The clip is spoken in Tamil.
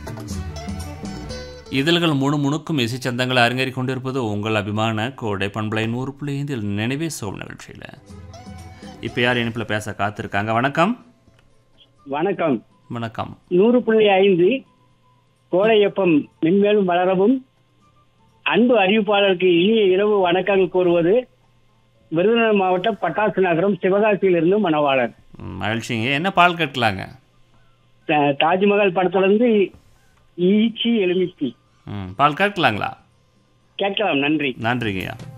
இதழ்கள் முணு முணுக்கும் இசை சந்தங்களை அரங்கேறிக் கொண்டிருப்பது உங்கள் அபிமான கோடை பண்பலை நூறு புள்ளி ஐந்தில் நினைவே சோம் நிகழ்ச்சியில் இப்போ யார் இணைப்பில் பேச காத்திருக்காங்க வணக்கம் வணக்கம் வணக்கம் நூறு புள்ளி ஐந்து கோடையப்பம் மென்மேலும் வளரவும் அன்பு அறிவிப்பாளருக்கு இனிய இரவு வணக்கங்கள் கூறுவது விருதுநகர் மாவட்டம் பட்டாசு நகரம் சிவகாசியிலிருந்து மணவாளர் ம், மகிழ்ச்சிங்க என்ன பால் கட்டலாங்க த- தாஜ்மஹால் படத்திலிருந்து ஈச்சி எலுமிச்சி ம் பால் கட்டலாங்களா கேட்கலாம் நன்றி நன்றிங்கய்யா